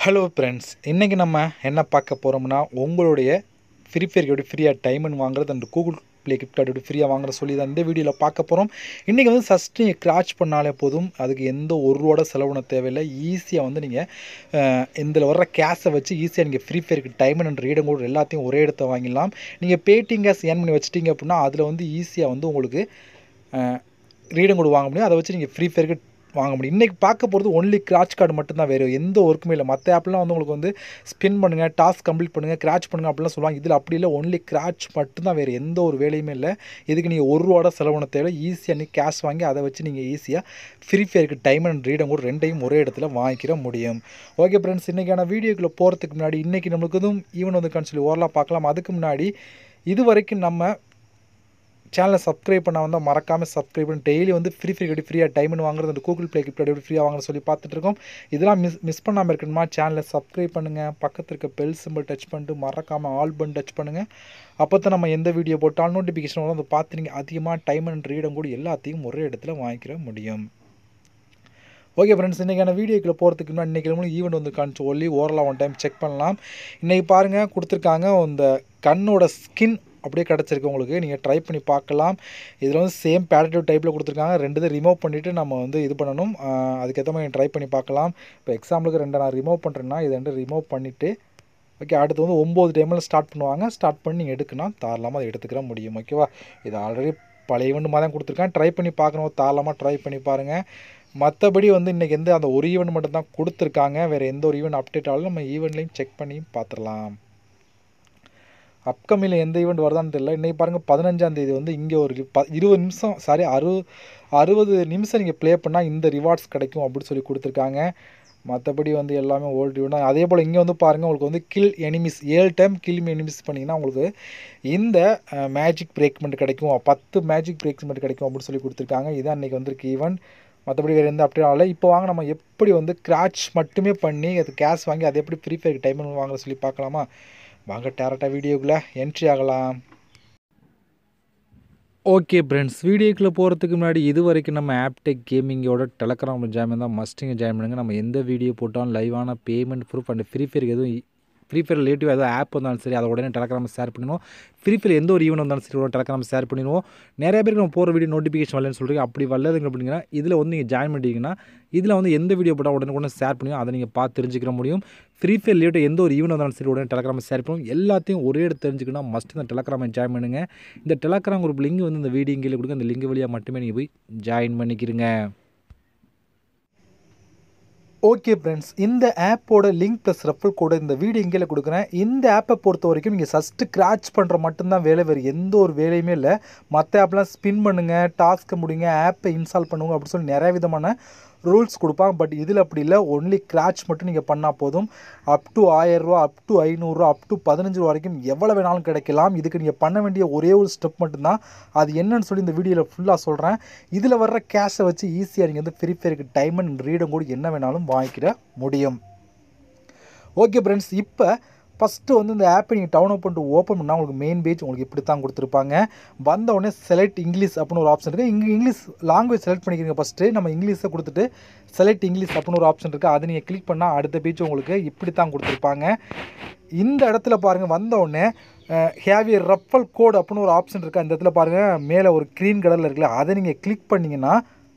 hello friends இன்றைக்கி நம்ம என்ன பார்க்க போகிறோம்னா உங்களுடைய ஃப்ரீ ஃபயர் எப்படி ஃப்ரீயாக டைமண்ட் வாங்குறது அந்த கூகுள் ப்ளே கிஃப்ட் கார்டு எப்படி ஃப்ரீயாக வாங்குற சொல்லி தான் இந்த வீடியோவில் பார்க்க போகிறோம் இன்றைக்கி வந்து ஃபஸ்ட்டு நீங்கள் கிராச் பண்ணாலே போதும் அதுக்கு எந்த ஒரு ரூபா செலவுன தேவையில்லை ஈஸியாக வந்து நீங்கள் இதில் வர்ற கேஷை வச்சு ஈஸியாக நீங்கள் ஃப்ரீ ஃபயருக்கு டைமண்ட் அண்ட் ரீடம் கூட எல்லாத்தையும் ஒரே இடத்த வாங்கிடலாம் நீங்கள் பேடிஎம் கேஸ் ஏர்ன் பண்ணி வச்சிட்டிங்க அப்படின்னா அதில் வந்து ஈஸியாக வந்து உங்களுக்கு ரீடம் கூட வாங்க முடியும் அதை வச்சு நீங்கள் ஃப்ரீ ஃபயருக்கு வாங்க முடியும் இன்றைக்கி பார்க்க போகிறது ஒன்லி கிராச் கார்டு மட்டும்தான் வேறு எந்த ஒர்க்குமே இல்லை மற்ற ஆப்லாம் வந்து உங்களுக்கு வந்து ஸ்பின் பண்ணுங்கள் டாஸ்க் கம்ப்ளீட் பண்ணுங்கள் கிராச் பண்ணுங்கள் அப்படிலாம் சொல்லுவாங்க இதில் அப்படி இல்லை ஒன்லி கிராச் மட்டும்தான் வேறு எந்த ஒரு வேலையுமே இல்லை இதுக்கு நீங்கள் ஒரு ரூபா செலவுன தேவை ஈஸியாக நீங்கள் கேஷ் வாங்கி அதை வச்சு நீங்கள் ஈஸியாக ஃப்ரீ ஃபயருக்கு டைம் அண்ட் ரீடம் கூட ரெண்டையும் ஒரே இடத்துல வாங்கிக்கிற முடியும் ஓகே ஃப்ரெண்ட்ஸ் இன்றைக்கான வீடியோக்குள்ளே போகிறதுக்கு முன்னாடி இன்றைக்கி நம்மளுக்கு எதுவும் ஈவன் வந்து சொல்லி ஓரலாம் பார்க்கலாம் அதுக்கு முன்னாடி இது வரைக்கும் நம்ம சேனலை சப்ஸ்கிரைப் பண்ண வந்தால் மறக்காமல் சப்ஸ்கிரைப் பண்ணி டெய்லி வந்து ஃப்ரீ ஃப்ரீ எப்படி ஃப்ரீயாக டைம்னு வாங்குறது அந்த கூகுள் ப்ளே கிஃப்ட் எப்படி ஃப்ரீயாக வாங்குறது சொல்லி பார்த்துட்டு இருக்கோம் இதெல்லாம் மிஸ் மிஸ் பண்ணாமல் இருக்கணுமா சேனலை சப்ஸ்கிரைப் பண்ணுங்கள் பக்கத்தில் இருக்க பெல் சிம்பிள் டச் பண்ணிட்டு மறக்காமல் ஆல் பன் டச் பண்ணுங்கள் அப்போ தான் நம்ம எந்த வீடியோ போட்டாலும் நோட்டிஃபிகேஷன் வரும் அதை பார்த்து நீங்கள் அதிகமாக டைம் அண்ட் ரீடம் கூட எல்லாத்தையும் ஒரே இடத்துல வாங்கிக்கிற முடியும் ஓகே ஃப்ரெண்ட்ஸ் இன்றைக்கான வீடியோக்குள்ளே போகிறதுக்கு முன்னாடி இன்றைக்கி நம்மளும் ஈவெண்ட் வந்து காமிச்சு சொல்லி ஓரலாக ஒன் டைம் செக் பண்ணலாம் இன்றைக்கி பாருங்கள் கொடுத்துருக்காங்க இந்த கண்ணோட ஸ்கின் அப்படியே கிடச்சிருக்கு உங்களுக்கு நீங்கள் ட்ரை பண்ணி பார்க்கலாம் இதில் வந்து சேம் பேரட்டிவ் டைப்பில் கொடுத்துருக்காங்க ரெண்டு இதை ரிமூவ் பண்ணிவிட்டு நம்ம வந்து இது பண்ணணும் அதுக்கேற்ற மாதிரி ட்ரை பண்ணி பார்க்கலாம் இப்போ எக்ஸாம்பிளுக்கு ரெண்டு நான் ரிமூவ் பண்ணுறேன்னா இதை ரெண்டு ரிமூவ் பண்ணிவிட்டு ஓகே அடுத்து வந்து ஒம்பது டைமில் ஸ்டார்ட் பண்ணுவாங்க ஸ்டார்ட் பண்ணி நீங்கள் எடுக்கணும் தாராளமாக அதை எடுத்துக்கிற முடியும் ஓகேவா இது ஆல்ரெடி பழைய ஈவெண்ட் மாதிரி தான் கொடுத்துருக்கேன் ட்ரை பண்ணி பார்க்கணும் தாராளமாக ட்ரை பண்ணி பாருங்கள் மற்றபடி வந்து இன்றைக்கி எந்த அந்த ஒரு ஈவெண்ட் மட்டும் தான் கொடுத்துருக்காங்க வேறு எந்த ஒரு ஈவெண்ட் அப்டேட் ஆகலும் நம்ம ஈவெண்ட்லையும் செக் பண்ணி பார்த்துடலாம் அப்கமிங்கில் எந்த ஈவெண்ட் வருதான்னு தெரியல இன்றைக்கி பாருங்கள் பதினஞ்சாம் தேதி வந்து இங்கே ஒரு ப இருபது நிமிஷம் சாரி அறு அறுபது நிமிஷம் நீங்கள் ப்ளே பண்ணால் இந்த ரிவார்ட்ஸ் கிடைக்கும் அப்படின்னு சொல்லி கொடுத்துருக்காங்க மற்றபடி வந்து எல்லாமே ஓல்டு ஈவெண்ட் தான் அதே போல் இங்கே வந்து பாருங்கள் உங்களுக்கு வந்து கில் எனிமிஸ் ஏழு டைம் கில் எனிமிஸ் பண்ணிங்கன்னா உங்களுக்கு இந்த மேஜிக் பிரேக்மெண்ட் கிடைக்கும் பத்து மேஜிக் பிரேக்மெண்ட் கிடைக்கும் அப்படின்னு சொல்லி கொடுத்துருக்காங்க இதுதான் அன்றைக்கி வந்திருக்கு ஈவெண்ட் மற்றபடி வேறு எந்த அப்டேட் ஆகல இப்போ வாங்க நம்ம எப்படி வந்து கிராச் மட்டுமே பண்ணி அது கேஷ் வாங்கி அதை எப்படி ஃப்ரீ ஃபயருக்கு டைம் வாங்குற சொல்லி பார்க்கலாமா வாங்க டேரக்டாக வீடியோக்குள்ளே என்ட்ரி ஆகலாம் ஓகே ஃப்ரெண்ட்ஸ் வீடியோக்குள்ளே போகிறதுக்கு முன்னாடி இது வரைக்கும் நம்ம ஆப்டெக் கேமிங்கோட டெலகிராம் ஜாயின் தான் மஸ்டிங்க ஜாயின் பண்ணுங்கள் நம்ம எந்த வீடியோ போட்டாலும் லைவான பேமெண்ட் ப்ரூஃப் அண்ட் ஃப்ரீ ஃபயருக்கு எதுவும் ஃப்ரீ ஃபயர் ரிலேட்டிவ் ஏதாவது ஆப் வந்தாலும் சரி அதை உடனே டெலகிராம் ஷேர் பண்ணிடுவோம் ஃப்ரீ ஃபயர் எந்த ஒரு ஈவெண்ட் வந்தாலும் சரி டெலகிராம் ஷேர் பண்ணிடுவோம் நிறைய பேருக்கு நம்ம போகிற வீடியோ நோட்டிஃபிகேஷன் வரலன்னு சொல்கிறீங்க அப்படி வரலதுங்க அப்படிங்கன்னா இதில் வந்து நீங்கள் ஜாயின் பண்ணிட்டீங்கன்னா இதில் வந்து எந்த வீடியோ போட்டால் உடனே உடனே ஷேர் பண்ணுவோம் அதை நீங்கள் பார்த்து தெரிஞ்சுக்கிற முடியும் ஃப்ரீ ஃபயர் ரிலேட்டிவ் எந்த ஒரு ஈவெண்ட் வந்தாலும் சரி உடனே டெலகிராம் ஷேர் பண்ணுவோம் எல்லாத்தையும் ஒரே இடத்து தெரிஞ்சுக்கணும் மஸ்ட் இந்த டெலகிராமை ஜாயின் பண்ணுங்கள் இந்த டெலகிராம் குரூப் லிங்க் வந்து இந்த வீடியோ கீழே கொடுங்க அந்த லிங்க் வழியாக மட்டுமே நீங்கள் போய் ஜாயின் பண்ணிக்கிறீங்க ஓகே ஃப்ரெண்ட்ஸ் இந்த ஆப்போட லிங்க் ப்ளஸ் ரெஃபல் கோடு இந்த வீடியோ இங்கே கொடுக்குறேன் இந்த ஆப்பை பொறுத்த வரைக்கும் நீங்கள் ஃபஸ்ட்டு கிராச் பண்ணுற மட்டும்தான் வேலை வேறு எந்த ஒரு வேலையுமே இல்லை மற்ற ஆப்லாம் ஸ்பின் பண்ணுங்கள் டாஸ்க்கை முடிங்க ஆப்பை இன்ஸ்டால் பண்ணுங்க அப்படின்னு சொல்லி நிறைய விதமான ரூல்ஸ் கொடுப்பாங்க பட் இதில் அப்படி இல்லை ஒன்லி கிராச் மட்டும் நீங்கள் பண்ணால் போதும் அப் டு ஆயிரரூவா அப் டு ஐநூறுரூவா அப் டு பதினஞ்சு ரூபா வரைக்கும் எவ்வளோ வேணாலும் கிடைக்கலாம் இதுக்கு நீங்கள் பண்ண வேண்டிய ஒரே ஒரு ஸ்டெப் மட்டும்தான் அது என்னன்னு சொல்லி இந்த வீடியோவில் ஃபுல்லாக சொல்கிறேன் இதில் வர்ற கேஷை வச்சு ஈஸியாக நீங்கள் வந்து ஃப்ரீ ஃபயருக்கு டைம் அண்ட் ரீடம் கூட என்ன வேணாலும் வாங்கிக்கிற முடியும் ஓகே ஃப்ரெண்ட்ஸ் இப்போ ஃபஸ்ட்டு வந்து இந்த ஆப்பை நீங்கள் டவுன் அப் பண்ணிட்டு ஓப்பன் பண்ணால் உங்களுக்கு மெயின் பேஜ் உங்களுக்கு இப்படி தான் கொடுத்துருப்பாங்க வந்த உடனே செலக்ட் இங்கிலீஷ் அப்படின்னு ஒரு ஆப்ஷன் இருக்குது இங்கே இங்கிலீஷ் லாங்குவேஜ் செலக்ட் பண்ணிக்கிறீங்க ஃபஸ்ட்டு நம்ம இங்கிலீஷை கொடுத்துட்டு செலக்ட் இங்கிலீஷ் அப்படின்னு ஒரு ஆப்ஷன் இருக்குது அதை நீங்கள் கிளிக் பண்ணால் அடுத்த பேஜ் உங்களுக்கு இப்படி தான் கொடுத்துருப்பாங்க இந்த இடத்துல பாருங்கள் வந்த உடனே ஹேவ் ஏ ரஃபல் கோட் அப்படின்னு ஒரு ஆப்ஷன் இருக்குது அந்த இடத்துல பாருங்கள் மேலே ஒரு க்ரீன் கலரில் இருக்குல்ல அதை நீங்கள் கிளிக் பண்ணிங்கன்னா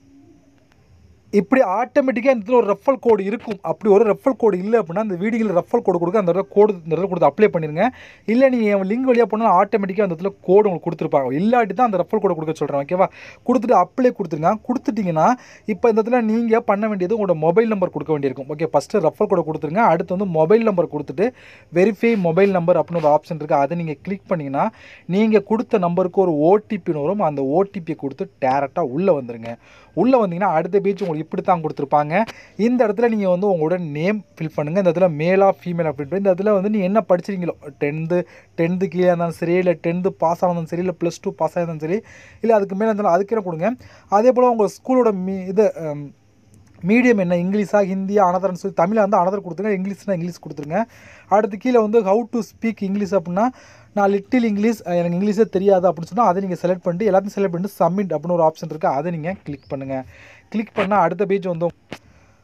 இப்படி ஆட்டோமேட்டிக்காக இந்த இடத்துல ஒரு ரெஃபல் கோடு இருக்கும் அப்படி ஒரு ரெஃபல் கோடு இல்லை அப்படின்னா அந்த வீடியோவில் ரெஃபல் கோடு கொடுக்க அந்த இடத்துல கோடு இந்த இடத்துல கொடுத்து அப்ளை பண்ணிடுங்க இல்லை நீங்கள் என் லிங்க் வழியாக போனாலும் ஆட்டோமேட்டிக்காக அந்த இடத்துல கோடு உங்களுக்கு கொடுத்துருப்பாங்க இல்லாட்டி தான் அந்த ரெஃபல் கோடு கொடுக்க சொல்கிறேன் ஓகேவா கொடுத்துட்டு அப்ளை கொடுத்துருங்க கொடுத்துட்டிங்கன்னா இப்போ இந்த இடத்துல நீங்கள் பண்ண வேண்டியது உங்களோட மொபைல் நம்பர் கொடுக்க வேண்டியிருக்கும் ஓகே ஃபஸ்ட்டு ரெஃபல் கோடு கொடுத்துருங்க அடுத்து வந்து மொபைல் நம்பர் கொடுத்துட்டு வெரிஃபை மொபைல் நம்பர் அப்படின்னு ஒரு ஆப்ஷன் இருக்குது அதை நீங்கள் கிளிக் பண்ணிங்கன்னா நீங்கள் கொடுத்த நம்பருக்கு ஒரு ஓடிபின்னு வரும் அந்த ஓடிபியை கொடுத்து டேரெக்டாக உள்ளே வந்துடுங்க உள்ளே வந்தீங்கன்னா அடுத்த பேஜ் உங்களுக்கு இப்படி தான் கொடுத்துருப்பாங்க இந்த இடத்துல நீங்கள் வந்து உங்களோட நேம் ஃபில் பண்ணுங்கள் இந்த இடத்துல மேலா ஃபீமேல் அப்படின்னு இந்த இடத்துல வந்து நீங்கள் என்ன படிச்சிருக்கீங்களோ டென்த்து டென்த்து கீழே இருந்தாலும் சரி இல்லை டென்த்து பாஸ் ஆனதும் சரி இல்லை ப்ளஸ் டூ பாஸ் ஆயிருந்தாலும் சரி இல்லை அதுக்கு மேலே இருந்தாலும் அதுக்கே கொடுங்க அதே போல் உங்கள் ஸ்கூலோட மீ இது மீடியம் என்ன இங்கிலீஷா ஹிந்தியா அனதர்னு சொல்லி தமிழில் வந்து அனதர் கொடுத்துருங்க இங்கிலீஷ்னா இங்கிலீஷ் கொடுத்துருங்க அடுத்து கீழே வந்து ஹவு டு ஸ்பீக் இங்கிலீஷ் அப்படின்னா நான் லிட்டில் இங்கிலீஷ் எனக்கு இங்கிலீஷே தெரியாது அப்படின்னு சொன்னால் அதை நீங்கள் செலக்ட் பண்ணிட்டு எல்லாத்தையும் செலக்ட் பண்ணிட்டு சப்மிட் அப்படின்னு ஒரு ஆப்ஷன் இருக்குது அதை நீங்கள் கிளிக் பண்ணுங்கள் கிளிக் பண்ணால் அடுத்த பேஜ் வந்து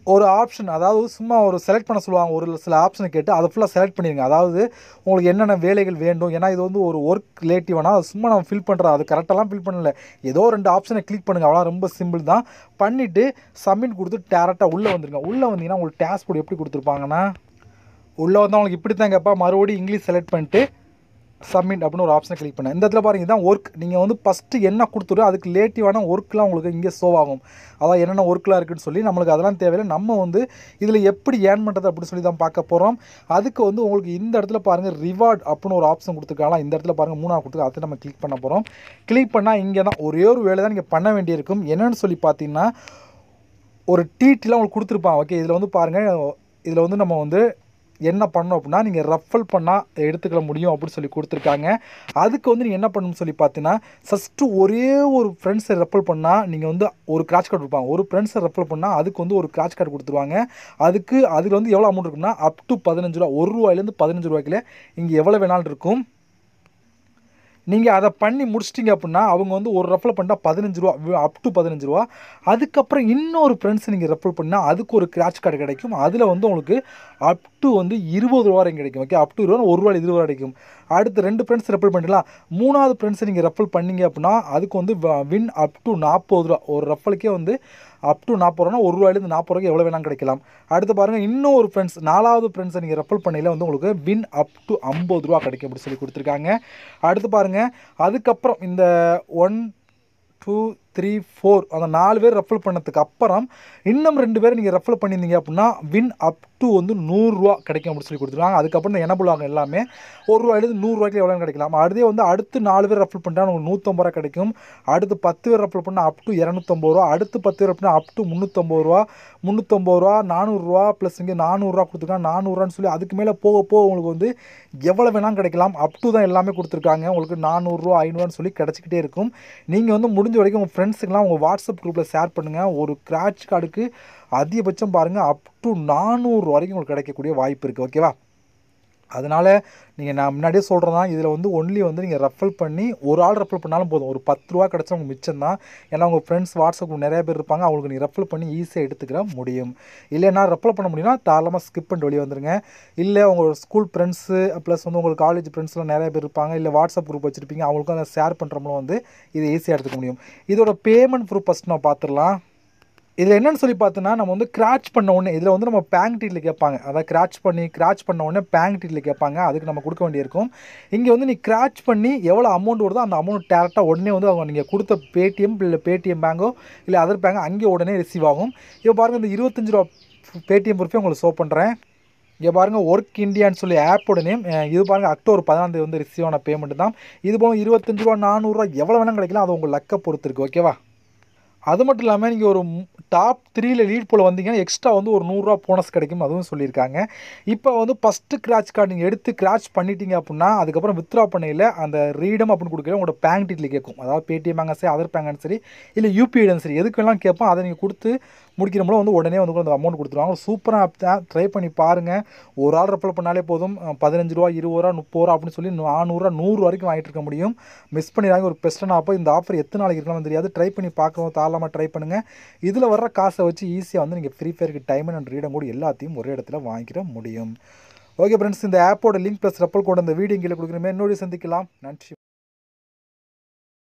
ஒரு ஆப்ஷன் அதாவது சும்மா ஒரு செலக்ட் பண்ண சொல்லுவாங்க ஒரு சில ஆப்ஷனை கேட்டு அதை ஃபுல்லாக செலக்ட் பண்ணிடுங்க அதாவது உங்களுக்கு என்னென்ன வேலைகள் வேண்டும் ஏன்னா இது வந்து ஒரு ஒர்க் ரிலேட்டிவானா அது சும்மா நம்ம ஃபில் பண்ணுறோம் அது கரெக்டாலாம் ஃபில் பண்ணல ஏதோ ரெண்டு ஆப்ஷனை கிளிக் பண்ணுங்கள் அவ்வளோ ரொம்ப சிம்பிள் தான் பண்ணிவிட்டு சப்மிட் கொடுத்து டேரெக்டாக உள்ளே வந்துருங்க உள்ளே வந்தீங்கன்னா உங்களுக்கு டேஸ்க் போர்டு எப்படி கொடுத்துருப்பாங்கன்னா உள்ளே வந்து உங்களுக்கு இப்படி தான் கேட்பா மறுபடியும் இங்கிலீஷ் செலக்ட் பண்ணிட்டு சப்மிட் அப்படின்னு ஒரு ஆப்ஷனை கிளிக் பண்ணேன் இந்த இடத்துல பாருங்க இதான் ஒர்க் நீங்கள் வந்து ஃபஸ்ட்டு என்ன கொடுத்துரு அதுக்கு ரிலேட்டிவான ஒர்க்லாம் உங்களுக்கு இங்கே ஷோ ஆகும் அதான் என்னென்ன ஒர்க்லாம் இருக்குன்னு சொல்லி நம்மளுக்கு அதெல்லாம் தேவையில்லை நம்ம வந்து இதில் எப்படி ஏர்ன் பண்ணுறது அப்படின்னு சொல்லி தான் பார்க்க போகிறோம் அதுக்கு வந்து உங்களுக்கு இந்த இடத்துல பாருங்கள் ரிவார்ட் அப்படின்னு ஒரு ஆப்ஷன் கொடுத்துருக்காங்களா இந்த இடத்துல பாருங்கள் மூணாவது கொடுத்துருக்கா அதை நம்ம கிளிக் பண்ண போகிறோம் கிளிக் பண்ணால் இங்கே தான் ஒரே ஒரு வேலை தான் நீங்கள் பண்ண வேண்டியிருக்கும் என்னென்னு சொல்லி பார்த்தீங்கன்னா ஒரு டீட்டெயிலாக உங்களுக்கு கொடுத்துருப்பான் ஓகே இதில் வந்து பாருங்கள் இதில் வந்து நம்ம வந்து என்ன பண்ணணும் அப்படின்னா நீங்கள் ரஃபல் பண்ணால் எடுத்துக்கிற முடியும் அப்படின்னு சொல்லி கொடுத்துருக்காங்க அதுக்கு வந்து நீங்கள் என்ன பண்ணணும்னு சொல்லி பார்த்தீங்கன்னா ஃபஸ்ட்டு ஒரே ஒரு ஃப்ரெண்ட்ஸை ரெஃபல் பண்ணால் நீங்கள் வந்து ஒரு கிராச் கார்டு கொடுப்பாங்க ஒரு ஃப்ரெண்ட்ஸை ரெஃபல் பண்ணால் அதுக்கு வந்து ஒரு கிராச் கார்டு கொடுத்துருவாங்க அதுக்கு அதில் வந்து எவ்வளோ அமௌண்ட் இருக்குன்னா அப் டு பதினஞ்சு ரூபா ஒரு ரூபாயிலேருந்து பதினஞ்சு ரூபாய்க்குள்ள இங்கே எவ்வளோ வேணாலும் இருக்கும் நீங்கள் அதை பண்ணி முடிச்சிட்டிங்க அப்படின்னா அவங்க வந்து ஒரு ரெஃபல் பண்ணால் பதினஞ்சு ரூபா அப் டு பதினஞ்சு ரூபா அதுக்கப்புறம் இன்னொரு ஃப்ரெண்ட்ஸ் நீங்கள் ரெஃபல் பண்ணால் அதுக்கு ஒரு கிராச் கார்டு கிடைக்கும் அதில் வந்து உங்களுக்கு அப் டு வந்து இருபது ரூபா வரைக்கும் கிடைக்கும் ஓகே அப் டு ரூபா ஒரு ரூபா இருபது ரூபா கிடைக்கும் அடுத்து ரெண்டு ஃப்ரெண்ட்ஸ் ரெஃபல் பண்ணிடலாம் மூணாவது ஃப்ரெண்ட்ஸை நீங்கள் ரெஃபல் பண்ணீங்க அப்படின்னா அதுக்கு வந்து வின் அப் டு நாற்பது ரூபா ஒரு ரெஃபலுக்கே வந்து அப் டு நாற்பது ரூபா ஒரு ரூபாயிலேருந்து நாற்பது ரூபாய்க்கு எவ்வளோ வேணாலும் கிடைக்கலாம் அடுத்து பாருங்கள் இன்னும் ஒரு ஃப்ரெண்ட்ஸ் நாலாவது ஃப்ரெண்ட்ஸை நீங்கள் ரெஃபல் பண்ணையில் வந்து உங்களுக்கு வின் அப் டு ஐம்பது ரூபா கிடைக்கும் அப்படி சொல்லி கொடுத்துருக்காங்க அடுத்து பாருங்கள் அதுக்கப்புறம் இந்த ஒன் டூ த்ரீ ஃபோர் அந்த நாலு பேர் ரெஃபல் பண்ணதுக்கு அப்புறம் இன்னும் ரெண்டு பேர் நீங்கள் ரெஃபல் பண்ணியிருந்தீங்க அப்படின்னா வின் அப் டு வந்து நூறுரூவா கிடைக்கும் அப்படின்னு சொல்லி கொடுத்துருவாங்க அதுக்கப்புறம் இந்த என்ன பண்ணுவாங்க எல்லாமே ஒரு ரூபாயிலேருந்து நூறுரூவாய்க்கு எவ்வளோ கிடைக்கலாம் அடுத்தே வந்து அடுத்து நாலு பேர் ரெஃபல் பண்ணிட்டா உங்களுக்கு நூற்றம்பது ரூபா கிடைக்கும் அடுத்து பத்து பேர் ரெஃபல் பண்ணால் அப் டு இரநூத்தம்பது ரூபா அடுத்து பத்து பேர் அப்படின்னா அப் டு முந்நூற்றம்பது ரூபா முந்நூற்றம்பது ரூபா நானூறுரூவா ப்ளஸ் இங்கே நானூறுரூவா கொடுத்துருக்காங்க நானூறுரூவான்னு சொல்லி அதுக்கு மேலே போக போக உங்களுக்கு வந்து எவ்வளோ வேணாலும் கிடைக்கலாம் அப் டு தான் எல்லாமே கொடுத்துருக்காங்க உங்களுக்கு நானூறுரூவா ஐநூறுவான்னு சொல்லி கிடச்சிக்கிட்டே இருக்கும் நீங்கள் வந்து முடிஞ்ச வரைக்கும் உங்கள் ஃப்ரெண்ட்ஸுக்கெலாம் உங்கள் வாட்ஸ்அப் குரூப்பில் ஷேர் பண்ணுங்கள் ஒரு கிராச் கார்டுக்கு அதிகபட்சம் பாருங்கள் அப் டு நானூறு வரைக்கும் உங்களுக்கு கிடைக்கக்கூடிய வாய்ப்பு இருக்குது ஓகேவா அதனால் நீங்கள் நான் முன்னாடியே சொல்கிறேன் தான் இதில் வந்து ஒன்லி வந்து நீங்கள் ரெஃபல் பண்ணி ஒரு ஆள் ரெஃபல் பண்ணாலும் போதும் ஒரு பத்து ரூபா கிடச்சா உங்களுக்கு மிச்சம் தான் ஏன்னா உங்கள் ஃப்ரெண்ட்ஸ் வாட்ஸ்அப் நிறைய பேர் இருப்பாங்க அவங்களுக்கு நீங்கள் ரெஃபல் பண்ணி ஈஸியாக எடுத்துக்கிற முடியும் இல்லைன்னா ரெஃபல் பண்ண முடியும்னா தாராளமாக ஸ்கிப் பண்ணிட்டு வெளியே வந்துருங்க இல்லை உங்கள் ஸ்கூல் ஃப்ரெண்ட்ஸு ப்ளஸ் வந்து உங்களுக்கு காலேஜ் ஃப்ரெண்ட்ஸ்லாம் நிறைய பேர் இருப்பாங்க இல்லை வாட்ஸ்அப் குரூப் வச்சுருப்பீங்க அவங்களுக்கும் அதை ஷேர் பண்ணுறவங்களும் வந்து இதை ஈஸியாக எடுத்துக்க முடியும் இதோட பேமெண்ட் ப்ரூஃப் ஃபஸ்ட் நான் பார்த்துடலாம் இதில் என்னென்னு சொல்லி பார்த்தோன்னா நம்ம வந்து கிராச் பண்ண உடனே இதில் வந்து நம்ம பேங்க் டீட்டில் கேட்பாங்க அதாவது கிராச் பண்ணி கிராச் பண்ண உடனே பேங்க் டீட்டில் கேட்பாங்க அதுக்கு நம்ம கொடுக்க வேண்டியிருக்கும் இங்கே வந்து நீ கிராச் பண்ணி எவ்வளோ அமௌண்ட் வருதோ அந்த அமௌண்ட் டேரெக்டாக உடனே வந்து அவங்க நீங்கள் கொடுத்த பேடிஎம் இல்லை பேடிஎம் பேங்கோ இல்லை அதர் பேங்கோ அங்கே உடனே ரிசீவ் ஆகும் இப்போ பாருங்கள் இந்த இருபத்தஞ்சி ரூபா பேடிஎம் ப்ரூஃபே உங்களுக்கு ஷோ பண்ணுறேன் இங்கே பாருங்கள் ஒர்க் இந்தியான்னு சொல்லி ஆப்போட நேம் இது பாருங்கள் அக்டோபர் பதினாந்தேதி வந்து ரிசீவ் ஆன பேமெண்ட் தான் இது போக இருபத்தஞ்சி ரூபா நானூறுரூவா எவ்வளோ வேணால் கிடைக்கலாம் அது உங்கள் லக்கை பொறுத்து இருக்குது ஓகேவா அது மட்டும் இல்லாமல் நீங்கள் ஒரு டாப் த்ரீல லீட் போல் வந்தீங்கன்னா எக்ஸ்ட்ரா வந்து ஒரு நூறுரூவா போனஸ் கிடைக்கும் அதுவும் சொல்லியிருக்காங்க இப்போ வந்து ஃபஸ்ட்டு கிராச் கார்டு நீங்கள் எடுத்து கிராச் பண்ணிட்டீங்க அப்படின்னா அதுக்கப்புறம் வித்ரா பண்ணையில் அந்த ரீடம் அப்படின்னு கொடுக்குற உங்களோட பேங்க் டீட்டில் கேட்கும் அதாவது பேடிஎம் பேங்கும் சரி அதர் பேங்கும் சரி இல்லை யூபிஐடும் சரி எதுக்கு வேணாலும் கேட்போம் அதை நீங்கள் கொடுத்து முடிக்கிறோம்ல வந்து உடனே வந்து அந்த அமௌண்ட் கொடுத்துருவாங்க சூப்பராக ஆப் தான் ட்ரை பண்ணி பாருங்கள் ஒரு ஆள் ரெஃபர் பண்ணாலே போதும் பதினஞ்சு ரூபா இருபது ரூபா முப்பது ரூபா அப்படின்னு சொல்லி நானூறுரூவா நூறு வரைக்கும் வாங்கிட்டு இருக்க முடியும் மிஸ் பண்ணிடுறாங்க ஒரு பெஸ்ட்டான ஆப்போ இந்த ஆஃபர் எத்தனை நாளைக்கு இருக்கணும்னு தெரியாது ட்ரை பண்ணி பார்க்குறோம் தாராளமாக ட்ரை பண்ணுங்கள் இதில் வர்ற காசை வச்சு ஈஸியாக வந்து நீங்கள் ஃப்ரீ ஃபயருக்கு டைம் அண்ட் ரீடம் கூட எல்லாத்தையும் ஒரே இடத்துல வாங்கிக்கிற முடியும் ஓகே ஃப்ரெண்ட்ஸ் இந்த ஆப்போட லிங்க் ப்ளஸ் ரெப்பல் கூட இந்த வீடியோ கீழே கொடுக்குறமே இன்னொரு சந்திக்கலாம் நன்றி